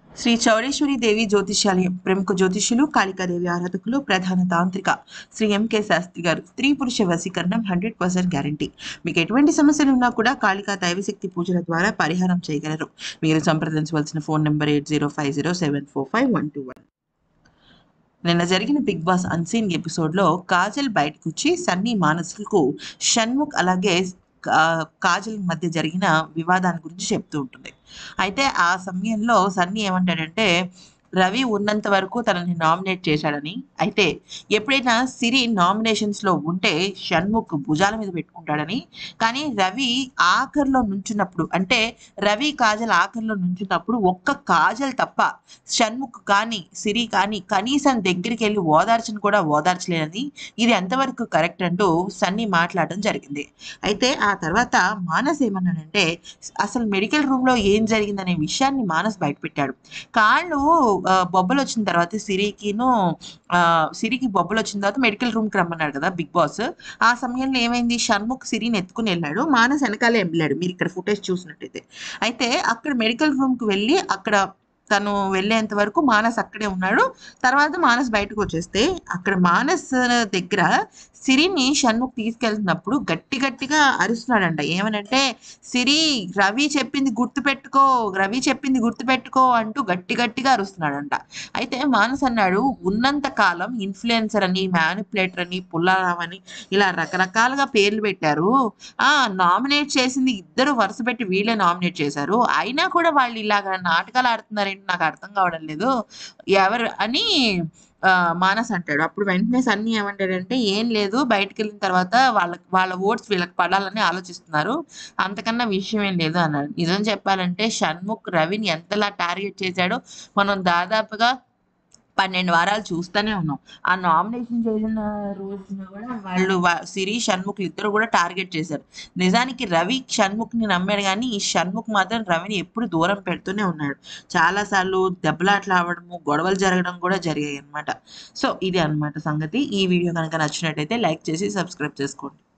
శ్రీ చౌడేశ్వరి దేవి జ్యోతిష్యాలయం ప్రముఖ జ్యోతిష్యులు కాళికాదేవి ఆరాధకులు ప్రధాన తాంత్రిక శ్రీ ఎంకే శాస్త్రి గారు స్త్రీ పురుష వశీకరణం హండ్రెడ్ పర్సెంట్ గ్యారంటీ మీకు ఎటువంటి సమస్యలు ఉన్నా కూడా కాళికా దైవశక్తి పూజల ద్వారా పరిహారం చేయగలరు మీరు సంప్రదించవలసిన phone number eight zero five zero seven four five one two one నిన్న జరిగిన బిగ్ బాస్ అన్సీన్ ఎపిసోడ్లో కాజల్ బయటకు వచ్చి సన్నీ మానసులకు షణ్ముఖ్ అలాగే కా- కాజల్ మధ్య జరిగిన వివాదాన్ని గురించి చెప్తూ ఉంటుంది అయితే ఆ సమయంలో సన్నీ ఏమంటాడంటే రవి ఉన్నంత వరకు తనని నామినేట్ చేశాడని అయితే ఎప్పుడైనా సిరి నామినేషన్స్ లో ఉంటే షణ్ముఖ్ భుజాల మీద పెట్టుకుంటాడని కానీ రవి ఆఖరిలో నుంచున్నప్పుడు అంటే రవి కాజల్ ఆఖరిలో నుంచున్నప్పుడు ఒక్క కాజల్ తప్ప షణ్ముఖ్ కానీ సిరి కానీ కనీసం దగ్గరికి వెళ్ళి ఓదార్చని కూడా ఓదార్చలేదని ఇది ఎంతవరకు కరెక్ట్ అంటూ సన్నీ మాట్లాడడం జరిగింది అయితే ఆ తర్వాత మానస్ ఏమన్నాడంటే అసలు మెడికల్ రూమ్ లో ఏం జరిగిందనే విషయాన్ని మానస్ బయటపెట్టాడు కాళ్ళు ఆ, బొబ్బలు వచ్చిన తర్వాత సిరికిను ఆ, సిరికి బొబ్బలు వచ్చిన తర్వాత మెడికల్ రూమ్ కి రమ్మన్నాడు కదా బిగ్ బాస్ ఆ సమయంలో ఏమైంది షణ్ముఖ్ సిరిని ఎత్తుకుని వెళ్ళాడు మానస్ వెనకాలే వెళ్ళాడు మీరు ఇక్కడ ఫుటేజ్ చూసినట్టయితే అయితే అక్కడ మెడికల్ రూమ్ కి వెళ్ళి అక్కడ తను వెళ్ళేంత వరకు మానస్ అక్కడే ఉన్నాడు తర్వాత మానస్ బయటకు వచ్చేస్తే అక్కడ మానస్ దగ్గర సిరిని షణ్ముఖ్ తీసుకెళ్తున్నప్పుడు గట్టి గట్టిగా అరుస్తున్నాడంట ఏమనంటే సిరి రవి చెప్పింది గుర్తుపెట్టుకో రవి చెప్పింది గుర్తుపెట్టుకో అంటూ గట్టి గట్టిగా అరుస్తున్నాడంట అయితే మానస్ అన్నాడు ఉన్నంత కాలం ఇన్ఫ్లుయెన్సర్ అని మ్యానిపులేటర్ అని పుల్లారావు అని ఇలా రకరకాలుగా పేర్లు పెట్టారు ఆ నామినేట్ చేసింది ఇద్దరు వరుస పెట్టి వీళ్ళే నామినేట్ చేశారు అయినా కూడా వాళ్ళు ఇలాగ నాటకాలు ఆడుతున్నారేంటి నాకు అర్థం కావడం లేదు ఎవరు అని ఆ, మానస్ అంటాడు అప్పుడు వెంటనే సన్నీ ఏమంటాడంటే ఏం లేదు బయటకు వెళ్ళిన తర్వాత వాళ్ళ వాళ్ళ ఓట్స్ వీళ్ళకి పడాలని ఆలోచిస్తున్నారు అంతకన్నా విషయం ఏం లేదు అన్నాడు నిజం చెప్పాలంటే షణ్ముఖ్ రవిని ఎంతలా టార్గెట్ చేశాడో మనం దాదాపుగా పన్నెండు వారాలు చూస్తూనే ఉన్నాం ఆ నామినేషన్ చేసిన రోజున కూడా వాళ్ళు వా- సిరి షణ్ముఖ్ ఇద్దరు కూడా టార్గెట్ చేశారు నిజానికి రవి షణ్ముఖ్ ని నమ్మాడు కానీ ఈ షణ్ముఖ్ మాత్రం రవిని ఎప్పుడు దూరం పెడుతూనే ఉన్నాడు చాలా సార్లు దెబ్బలాట్లు ఆవడము గొడవలు జరగడం కూడా జరిగాయి అన్నమాట సో ఇది అన్నమాట సంగతి ఈ వీడియో కనుక నచ్చినట్టయితే లైక్ చేసి సబ్స్క్రైబ్ చేసుకోండి